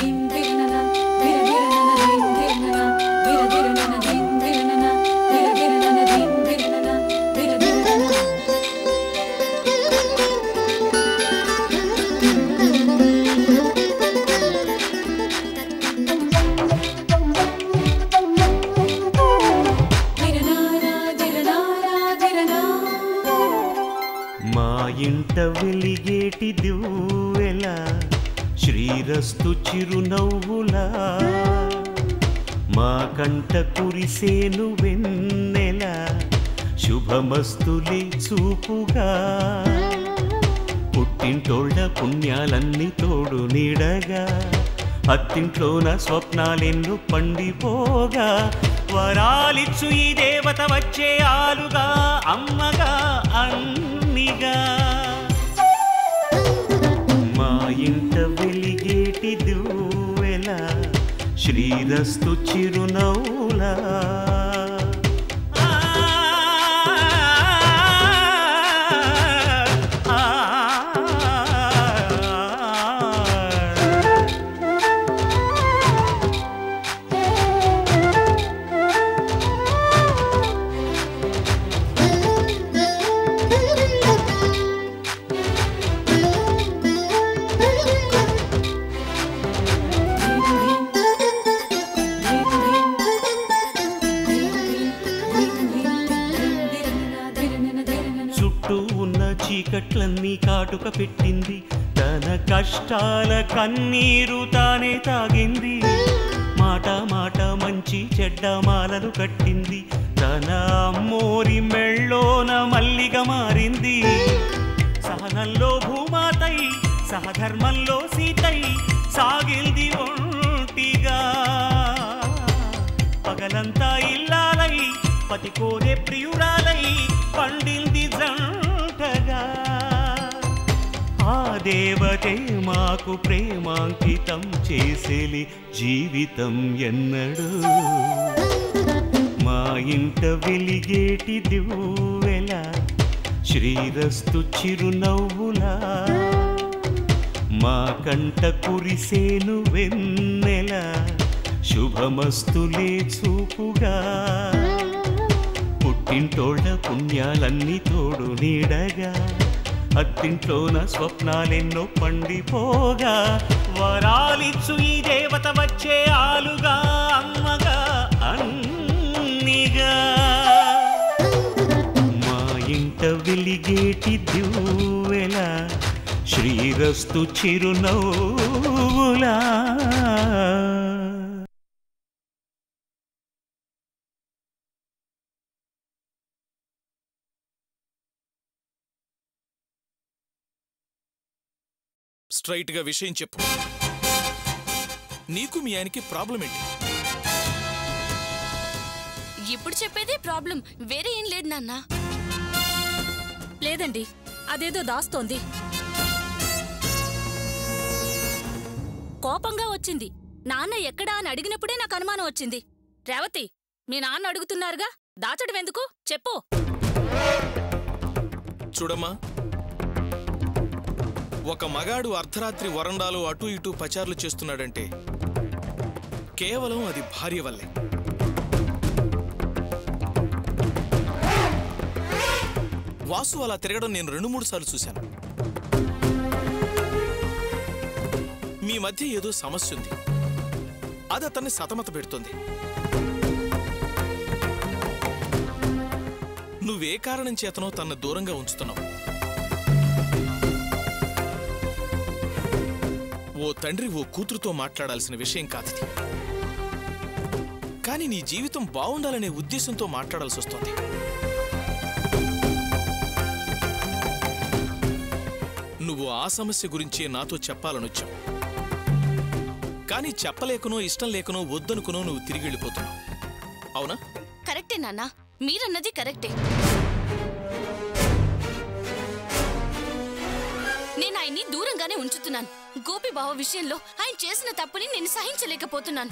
మా ఇంట వెలిగేటి దివ్వెల శ్రీరస్తు చిరునవ్వులా మా కంట కురిసేను వెన్నెల శుభమస్తులే చూపుగా పుట్టింటోళ్ళ పుణ్యాలన్నీ తోడు నీడగా అత్తింట్లోన స్వప్నాలెన్ను పండిపోగా వరాలిచ్చు ఈ దేవత వచ్చే ఆలుగా అమ్మగా అన్నిగా మా ఇంట వెలిగేటి దువ్వెల శ్రీరస్తు చిరునవ్వులా ఆ, ఆ, ఆ. చుట్టూ ఉన్న చీకట్లన్నీ కాటుక పెట్టింది తన కష్టాల కన్నీరు తానే తాగింది మాట మాట మంచి చెడ్డ మాలలు కట్టింది తన అమ్మోరి మెళ్ళోన మల్లిగా మారింది సహనంలో భూమాతై సహధర్మంలో సీతై సాగిల్ది ఒంటిగా పగలంతా ఇల్లాలై పతి కోరే ప్రియురాలై పండింది జంటగా ఆ దేవతే మాకు ప్రేమాంకితం చేసేలి జీవితం ఎన్నడు మా ఇంట వెలిగేటి దివ్వెల శ్రీరస్తు చిరునవ్వులా మా కంట కురిసేను వెన్నెల శుభమస్తులే చూపుగా పుట్టింటోళ్ళ పుణ్యాలన్నీ తోడు నీడగా అత్తింట్లోన స్వప్నాలెన్నో పండిపోగా వరాలిచ్చు ఈ దేవత వచ్చే ఆలుగా అమ్మగా అన్నిగా మా ఇంట వెలిగేటి దివ్వెల శ్రీరస్తు చిరునవ్వులా స్ట్రైట్ గా విషయం చెప్పు నీకు మీ ఆయనకి ప్రాబ్లం ఏంటి ఇప్పుడు చెప్పేదే ప్రాబ్లం వేరే ఏం లేదు నాన్న లేదండి అదేదో దాస్తోంది కోపంగా వచ్చింది నాన్న ఎక్కడా అని అడిగినప్పుడే నాకు అనుమానం వచ్చింది రేవతి మీ నాన్న అడుగుతున్నారుగా దాచడం ఎందుకు చెప్పు చూడమ్మా ఒక మగాడు అర్ధరాత్రి వరండాలో అటు ఇటు పచార్లు చేస్తున్నాడంటే కేవలం అది భార్య వల్లే వాసు అలా తిరగడం నేను రెండు మూడు సార్లు చూశాను మీ మధ్య ఏదో సమస్య ఉంది అది అతన్ని సతమత పెడుతుంది నువ్వే కారణం చేతనో తన దూరంగా ఉంచుతున్నావు ఓ తండ్రి ఓ కూతురుతో మాట్లాడాల్సిన విషయం కాదిది కానీ నీ జీవితం బాగుండాలనే ఉద్దేశంతో మాట్లాడాల్సి వస్తోంది నువ్వు ఆ సమస్య గురించే నాతో చెప్పాలనొచ్చావు కానీ చెప్పలేకనో ఇష్టం లేకనో వద్దనుకునో నువ్వు తిరిగి వెళ్ళిపోతున్నావు అవునా కరెక్టే నాన్న మీరన్నది కరెక్టే నేను ఆయన్ని దూరంగానే ఉంచుతున్నాను గోపి బావ విషయంలో ఆయన చేసిన తప్పుని నేను సహించలేకపోతున్నాను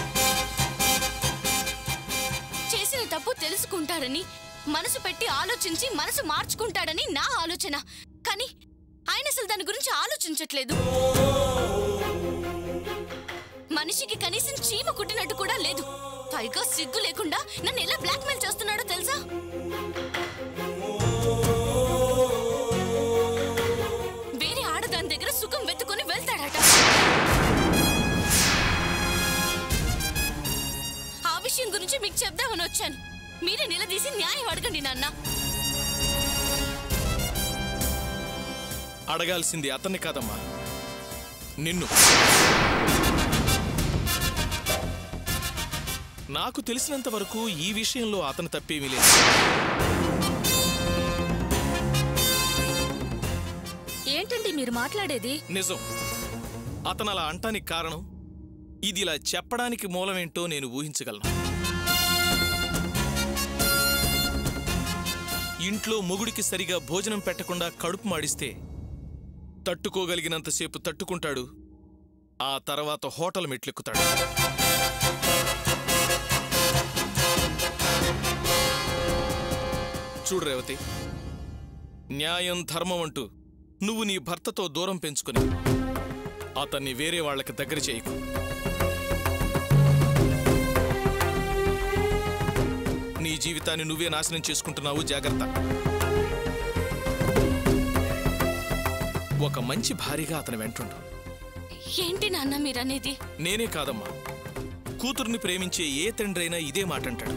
చేసిన తప్పు తెలుసుకుంటాడని మనసు పెట్టి ఆలోచించి మనసు మార్చుకుంటాడని నా ఆలోచన కానీ ఆయన అసలు దాని గురించి ఆలోచించట్లేదు మనిషికి కనీసం చీమ కుట్టినట్టు కూడా లేదు పైగా సిగ్గు లేకుండా నన్ను ఎలా బ్లాక్మెయిల్ చేస్తున్నాడో తెలుసా వేరే ఆడదాని దగ్గర సుఖం వెతుకొని వెళ్తాడట ఆ విషయం గురించి మీకు చెప్దామని వచ్చాను మీరే నిలదీసి న్యాయం అడగండి నాన్న అడగాల్సింది అతన్ని కాదమ్మా నిన్ను నాకు తెలిసినంత వరకు ఈ విషయంలో అతను తప్పేమీ లేదు ఏంటండి మీరు మాట్లాడేది నిజం అతను అలా అంటానికి కారణం ఇది ఇలా చెప్పడానికి మూలమేంటో నేను ఊహించగలను ఇంట్లో మొగుడికి సరిగా భోజనం పెట్టకుండా కడుపు మాడిస్తే తట్టుకోగలిగినంతసేపు తట్టుకుంటాడు ఆ తర్వాత హోటల్ మెట్లెక్కుతాడు చూడు రేవతి న్యాయం ధర్మం అంటూ నువ్వు నీ భర్తతో దూరం పెంచుకుని అతన్ని వేరే వాళ్ళకి దగ్గర చేయకు నీ జీవితాన్ని నువ్వే నాశనం చేసుకుంటున్నావు జాగ్రత్త ఒక మంచి భార్యగా అతని వెంటుండు ఏంటి నాన్న మీరనేది నేనే కాదమ్మా కూతుర్ని ప్రేమించే ఏ తండ్రైనా ఇదే మాట అంటాడు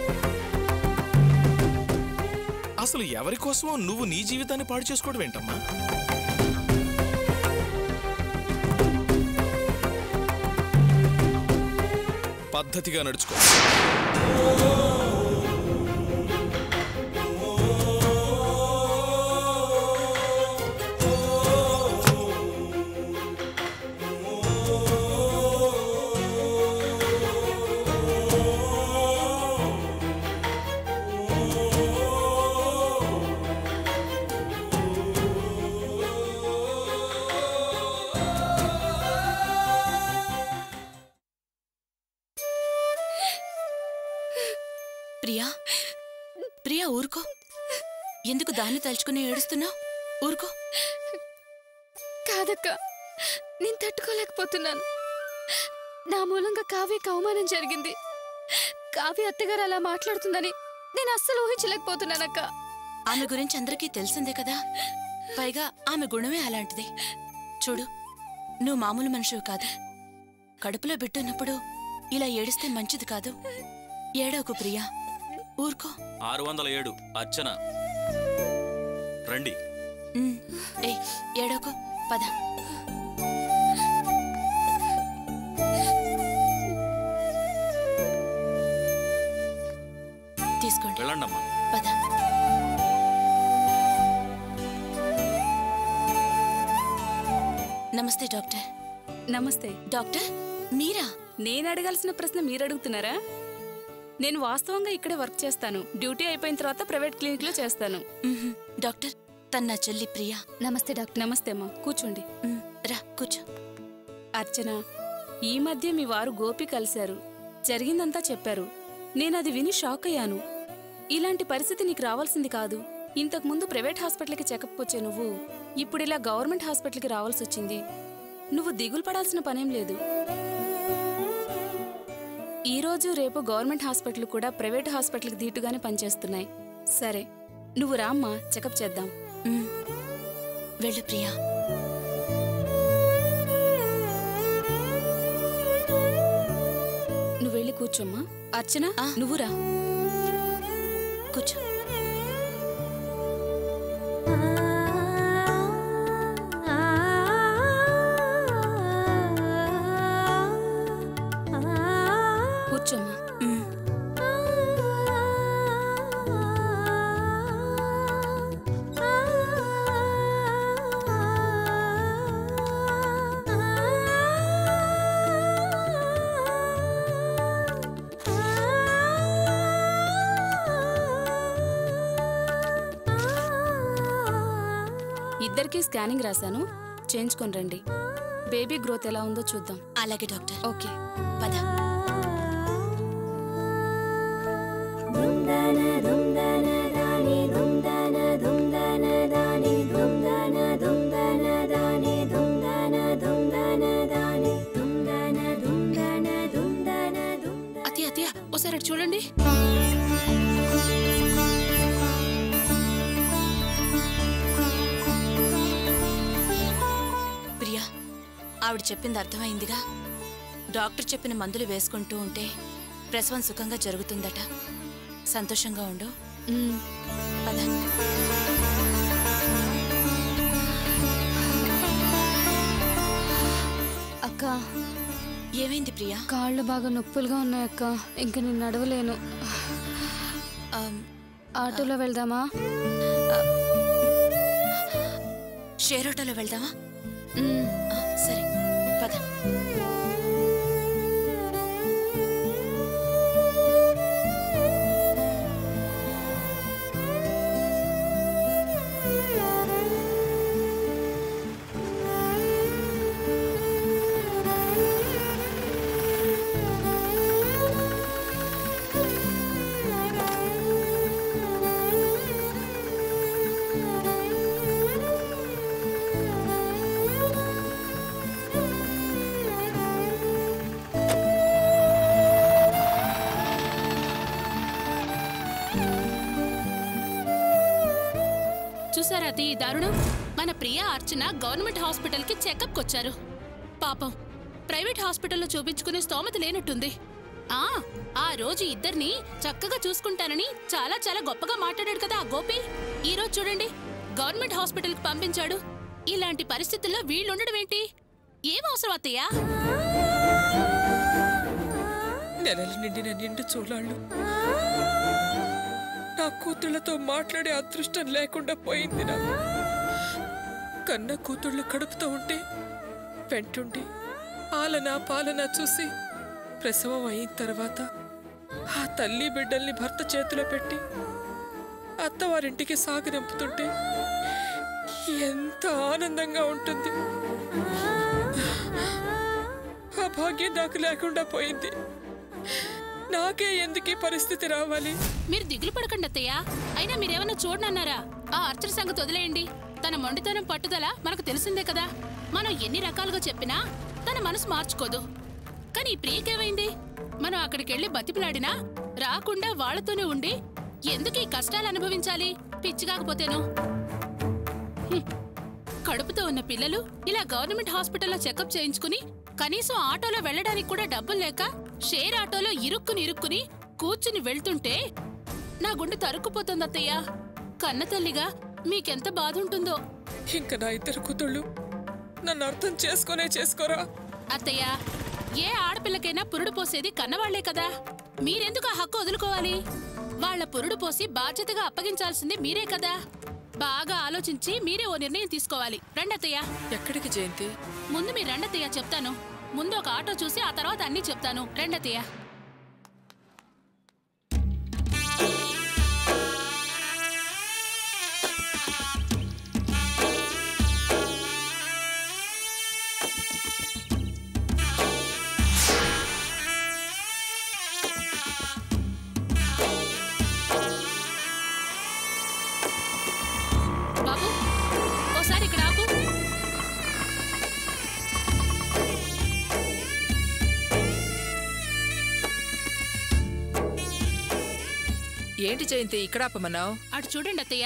అసలు ఎవరి కోసమో నువ్వు నీ జీవితాన్ని పాడు చేసుకోవడం ఏంటమ్మా పద్ధతిగా నడుచుకో ప్రియా ప్రియా ఊరుకో ఎందుకు దాన్ని తలుచుకుని ఏడుస్తున్నావు ఊరుకో కాదక్క నేను తట్టుకోలేకపోతున్నాను నా మూలంగా కావ్యకి అవమానం జరిగింది కావ్య అత్తగారు అలా మాట్లాడుతుందని నేను అస్సలు ఊహించలేకపోతున్నానక్క ఆమె గురించి అందరికీ తెలిసిందే కదా పైగా ఆమె గుణమే అలాంటిది చూడు నువ్వు మామూలు మనిషివి కాదు కడుపులో బిడ్డున్నప్పుడు ఇలా ఏడిస్తే మంచిది కాదు ఏడవకు ప్రియా ఊరుకో ఆరు వందల ఏడు అర్చన రండి ఉమ్, ఏయ్ ఏడవకు పద తీసుకోండి వెళ్ళండమ్మా పద నమస్తే డాక్టర్ నమస్తే డాక్టర్ మీరా నేను అడగాల్సిన ప్రశ్న మీరు అడుగుతున్నారా నేను వాస్తవంగా ఇక్కడే వర్క్ చేస్తాను డ్యూటీ అయిపోయిన తర్వాత ప్రైవేట్ క్లినిక్ లో చేస్తాను మ్మ్హ్. డాక్టర్ తన నా చెల్లి ప్రియా నమస్తే డాక్టర్ నమస్తే అమ్మా కూర్చోండి మ్, రా కూర్చో అర్చన ఈ మధ్య మీ వారు గోపి కలిశారు జరిగిందంతా చెప్పారు నేను అది విని షాక్ అయ్యాను ఇలాంటి పరిస్థితి నీకు రావాల్సింది కాదు ఇంతకు ముందు ప్రైవేట్ హాస్పిటల్కి చెకప్ వచ్చే నువ్వు ఇప్పుడు ఇలా గవర్నమెంట్ హాస్పిటల్కి రావాల్సి వచ్చింది నువ్వు దిగులు పడాల్సిన పనేం లేదు ఈ రోజు రేపు గవర్నమెంట్ హాస్పిటల్ కూడా ప్రైవేట్ హాస్పిటల్కి దీటుగానే పనిచేస్తున్నాయి సరే నువ్వు రామ్మా చెకప్ చేద్దాం మ్. వెళ్ళు ప్రియా నువ్వు వెళ్ళి కూర్చోమ్మా అర్చన ఆ. నువ్వు రా కూర్చో కూర్చోమ్మా మ్. ఇద్దరికి స్కానింగ్ రాశాను చేయించుకొని రండి బేబీ గ్రోత్ ఎలా ఉందో చూద్దాం అలాగే డాక్టర్ ఓకే పద ఆవిడ చెప్పింది అర్థమైందిగా డాక్టర్ చెప్పిన మందులు వేసుకుంటూ ఉంటే ప్రసవం సుఖంగా జరుగుతుందట సంతోషంగా ఉండు ఉమ్. పద అక్క ఏమైంది ప్రియా కాళ్ళు బాగా నొప్పులుగా ఉన్నాయి అక్క ఇంక నేను నడవలేను ఆమ్, ఆటోలో వెళ్దామా షేర్ ఆటోలో వెళ్దామా ఉమ్. ఆ, సరే పద చూసారా అది దారుణం మన ప్రియ అర్చన గవర్నమెంట్ హాస్పిటల్ కి చెకప్ వచ్చారు పాపం ప్రైవేట్ హాస్పిటల్లో చూపించుకునే స్తోమత లేనట్టుంది ఆ ఆ రోజు ఇద్దరిని చక్కగా చూసుకుంటానని చాలా చాలా గొప్పగా మాట్లాడాడు కదా ఆ గోపి ఈ రోజు చూడండి గవర్నమెంట్ హాస్పిటల్ కి పంపించాడు ఇలాంటి పరిస్థితుల్లో వీళ్ళుండడం ఏంటి ఏం అవసరం అత్తయ్యా నెలలు నిండిన నిండు చూలాళ్ళు నా కూతుళ్లతో మాట్లాడే అదృష్టం లేకుండా పోయింది నాకు కన్న కూతుళ్ళు కడుపుతో ఉంటే వెంటుండి పాలన పాలన చూసి ప్రసవం అయిన తర్వాత ఆ తల్లి బిడ్డల్ని భర్త చేతిలో పెట్టి అత్తవారింటికి సాగనంపుతుంటే ఎంత ఆనందంగా ఉంటుంది ఆ భాగ్యం నాకు లేకుండా పోయింది నాకే ఎందుకు ఈ పరిస్థితి రావాలి మీరు దిగులు పడకండి అత్తయ్య అయినా మీరేమన్నా చూడనన్నారా ఆ అర్చన సంగతి వదిలేయండి తన మొండితనం పట్టుదల మనకు తెలిసిందే కదా మనం ఎన్ని రకాలుగా చెప్పినా తన మనసు మార్చుకోదు కానీ ఈ ప్రియకేమైంది మనం అక్కడికి వెళ్ళి బతిపిలాడినా రాకుండా వాళ్ళతోనే ఉండి ఎందుకు ఈ కష్టాలు అనుభవించాలి పిచ్చి కాకపోతేను హ్మ్. కడుపుతో ఉన్న పిల్లలు ఇలా గవర్నమెంట్ హాస్పిటల్లో చెకప్ చేయించుకుని కనీసం ఆటోలో వెళ్ళడానికి కూడా డబ్బులు లేక షేర్ ఆటోలో ఇరుక్కుని ఇరుక్కుని కూర్చుని వెళ్తుంటే నా గుండె తరుక్కుపోతుంది అత్తయ్య కన్న తల్లిగా మీకెంత బాధ ఉంటుందో ఇంకా నా ఇద్దరు కూతుళ్ళు నన్ను అర్థం చేసుకునే చేసుకోరా అత్తయ్య ఏ ఆడపిల్లకైనా పురుడు పోసేది కన్నవాళ్లే కదా మీరెందుకు ఆ హక్కు వదులుకోవాలి వాళ్ళ పురుడు పోసి బాధ్యతగా అప్పగించాల్సింది మీరే కదా బాగా ఆలోచించి మీరే ఓ నిర్ణయం తీసుకోవాలి రండత్తయ్య ఎక్కడికి జయంతి ముందు మీరు రండత్తయ్య చెప్తాను ముందు ఒక ఆటో చూసి ఆ తర్వాత అన్ని చెప్తాను రండత్తయ్య బాబు ఓసారి ఇక్కడ ఆపు ఏంటి జయంతి ఇక్కడ ఆపమన్నావు అటు చూడండి అత్తయ్య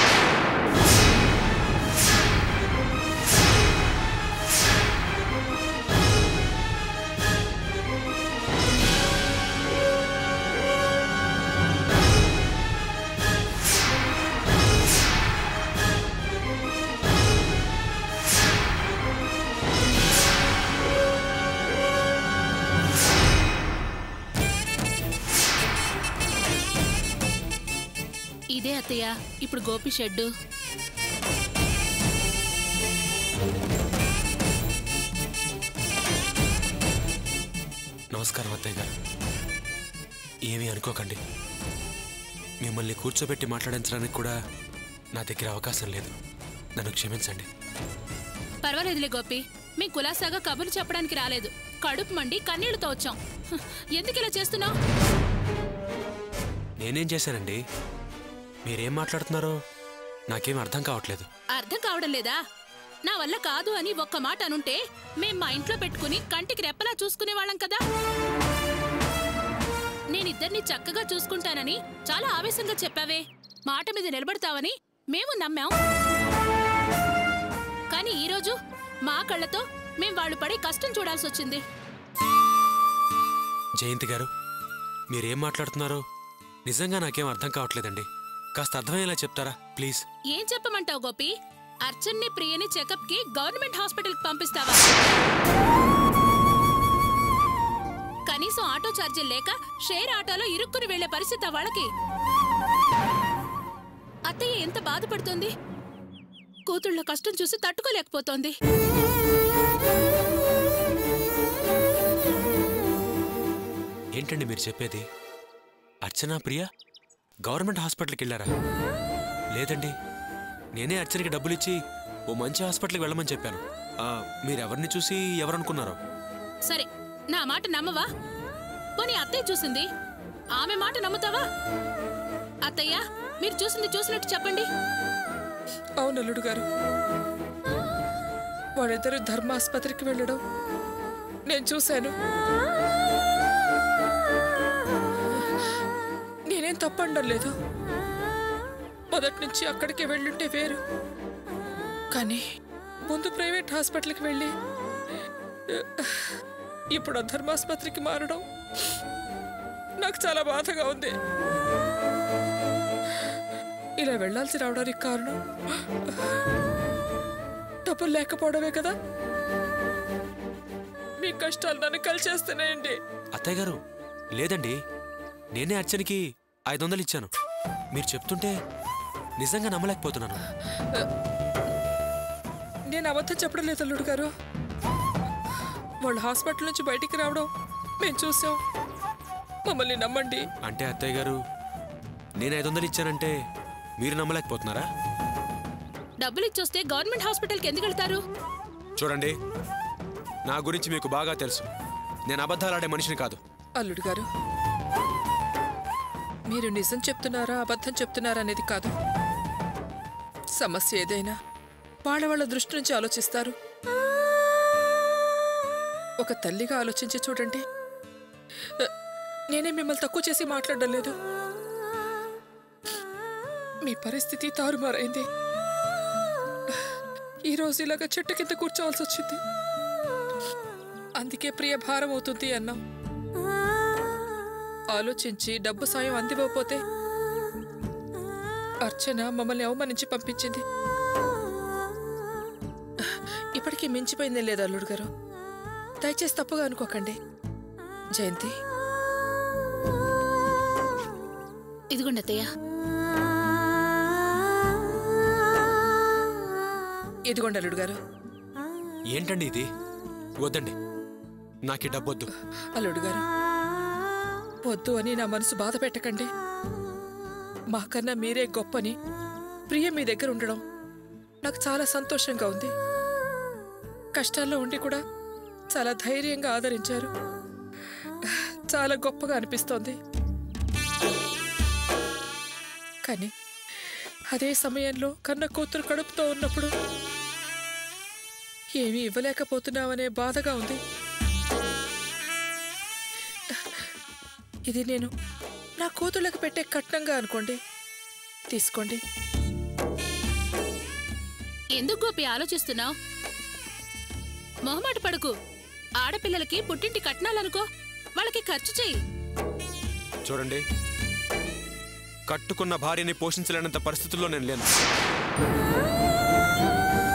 ఇదే అత్తయ్య ఇప్పుడు గోపి షెడ్డు నమస్కారం అత్తయ్య గారు ఏమీ అనుకోకండి మిమ్మల్ని కూర్చోబెట్టి మాట్లాడించడానికి కూడా నా దగ్గర అవకాశం లేదు నన్ను క్షమించండి పర్వాలేదులే గోపి మీ కులాసాగా కబుర్లు చెప్పడానికి రాలేదు కడుపు మండి కన్నీళ్లతో వచ్చాం హ్, ఎందుకు ఇలా చేస్తున్నావు నేనేం చేశానండి మీరేం మాట్లాడుతున్నారో నాకేం అర్థం కావట్లేదు అర్థం కావడం లేదా నా వల్ల కాదు అని ఒక్క మాట అనుంటే మేం మా ఇంట్లో పెట్టుకుని కంటికి రెప్పలా చూసుకునే వాళ్ళం కదా నేనిద్దరిని చక్కగా చూసుకుంటానని చాలా ఆవేశంగా చెప్పావే మాట మీద నిలబడతావని మేము నమ్మాం కానీ ఈరోజు మా కళ్ళతో మేం వాళ్ళు పడే కష్టం చూడాల్సి వచ్చింది జయంతి గారు మీరేం మాట్లాడుతున్నారో నిజంగా నాకేం అర్థం కావట్లేదండి కాస్త అర్థమయ్యేలా చెప్తారా ప్లీజ్ ఏం చెప్పమంటావు గోపి అర్చన్ని ప్రియని చెకప్ కి గవర్నమెంట్ హాస్పిటల్ కి పంపిస్తావా కనీసం ఆటో ఛార్జీలు లేక షేర్ ఆటోలో ఇరుక్కుని వెళ్లే పరిస్థితి ఆ వాళ్ళకి అత్తయ్య ఎంత బాధపడుతోంది కూతుళ్ళ కష్టం చూసి తట్టుకోలేకపోతోంది ఏంటండి మీరు చెప్పేది అర్చనా ప్రియ గవర్నమెంట్ హాస్పిటల్కి వెళ్ళారా లేదండి నేనే అర్చనకి డబ్బులు ఇచ్చి ఓ మంచి హాస్పిటల్కి వెళ్ళమని చెప్పాను ఆ, మీరెవరిని చూసి ఎవరనుకున్నారో సరే నా మాట నమ్మవా పోనీ అత్తయ్య చూసింది ఆమె మాట నమ్ముతావా అత్తయ్య మీరు చూసింది చూసినట్టు చెప్పండి అవును అల్లుడు గారు వాళ్ళిద్దరూ ధర్మాసుపత్రికి వెళ్ళడం నేను చూశాను నేనేం తప్పండం లేదు మొదటి నుంచి అక్కడికి వెళ్ళుంటే వేరు కానీ ముందు ప్రైవేట్ హాస్పిటల్కి వెళ్ళి ఇప్పుడు ఆ ధర్మాసుపత్రికి మారడం నాకు చాలా బాధగా ఉంది ఇలా వెళ్ళాల్సి రావడానికి కారణం డబ్బులు లేకపోవడమే కదా మీ కష్టాలు నన్ను కలిచేస్తున్నాయండి అత్తయ్య గారు లేదండి నేనే అర్చనకి ఐదు వందలు ఇచ్చాను మీరు చెప్తుంటే నిజంగా నమ్మలేకపోతున్నాను నేను అబద్ధం చెప్పడం లేదు అల్లుడు గారు వాళ్ళు హాస్పిటల్ నుంచి బయటికి రావడం మేము చూసాం మమ్మల్ని నమ్మండి అంటే అత్తయ్య గారు నేను ఐదు వందలు ఇచ్చానంటే మీరు నమ్మలేకపోతున్నారా డబ్బులు ఇచ్చొస్తే గవర్నమెంట్ హాస్పిటల్కి ఎందుకు వెళ్తారు చూడండి నా గురించి మీకు బాగా తెలుసు నేను అబద్ధాలాడే మనిషిని కాదు అల్లుడు గారు మీరు నిజం చెప్తున్నారా అబద్ధం చెప్తున్నారా అనేది కాదు సమస్య ఏదైనా వాళ్ళ వాళ్ళ దృష్టి నుంచి ఆలోచిస్తారు ఒక తల్లిగా ఆలోచించి చూడండి అ, నేనే మిమ్మల్ని తక్కువ చేసి మాట్లాడడం లేదు మీ పరిస్థితి తారుమారైంది ఈ రోజు ఇలాగ చెట్టు కింద కూర్చోవలసి వచ్చింది అందుకే ప్రియ భారం అవుతుంది అన్నాం ఆలోచించి డబ్బు సాయం అందివ్వకపోతే అర్చన మమ్మల్ని అవమానించి పంపించింది ఇప్పటికీ మించిపోయిందే లేదు అల్లుడు గారు దయచేసి తప్పుగా అనుకోకండి జయంతి ఇదిగోండి అత్తయ్య ఇదిగోండి అల్లుడు గారు ఏంటండి ఇది వద్దండి నాకు ఈ డబ్బొద్దు అల్లుడు గారు వద్దు అని నా మనసు బాధ పెట్టకండి మాకన్నా మీరే గొప్పని ప్రియ మీ దగ్గర ఉండడం నాకు చాలా సంతోషంగా ఉంది కష్టాల్లో ఉండి కూడా చాలా ధైర్యంగా ఆదరించారు చాలా గొప్పగా అనిపిస్తోంది కానీ అదే సమయంలో కన్న కూతురు కడుపుతో ఉన్నప్పుడు ఏమీ ఇవ్వలేకపోతున్నామనే బాధగా ఉంది ఇది నేను నా కూతుళ్ళకి పెట్టే కట్నంగా అనుకోండి తీసుకోండి ఎందుకు గోపి ఆలోచిస్తున్నావు మొహమాట పడుకు ఆడపిల్లలకి పుట్టింటి కట్నాలనుకో వాళ్ళకి ఖర్చు చెయ్యి చూడండి కట్టుకున్న భార్యని పోషించలేనంత పరిస్థితుల్లో నేను లేను